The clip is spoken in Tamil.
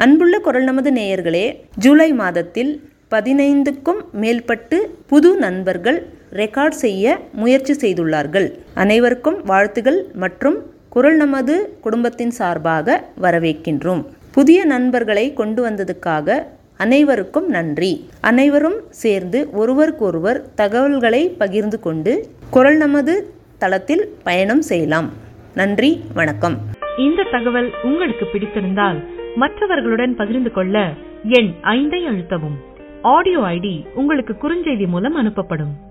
அன்புள்ள குரல் நமது நேயர்களே ஜூலை மாதத்தில் பதினைந்துக்கும் மேற்பட்டு புது நண்பர்கள் ரெக்கார்ட் செய்ய முயற்சி செய்துள்ளார்கள் அனைவருக்கும் வாழ்த்துகள் மற்றும் குரல் நமது குடும்பத்தின் சார்பாக வரவேற்கின்றோம் புதிய நண்பர்களை கொண்டு வந்ததுக்காக அனைவருக்கும் நன்றி அனைவரும் சேர்ந்து ஒருவருக்கொருவர் தகவல்களை பகிர்ந்து கொண்டு குரல் நமது தளத்தில் பயணம் செய்யலாம் நன்றி வணக்கம் இந்த தகவல் உங்களுக்கு பிடித்திருந்தால் மற்றவர்களுடன் பகிர்ந்து கொள்ள எண் ஐந்தை அழுத்தவும் ஆடியோ ஐடி உங்களுக்கு குறுஞ்செய்தி மூலம் அனுப்பப்படும்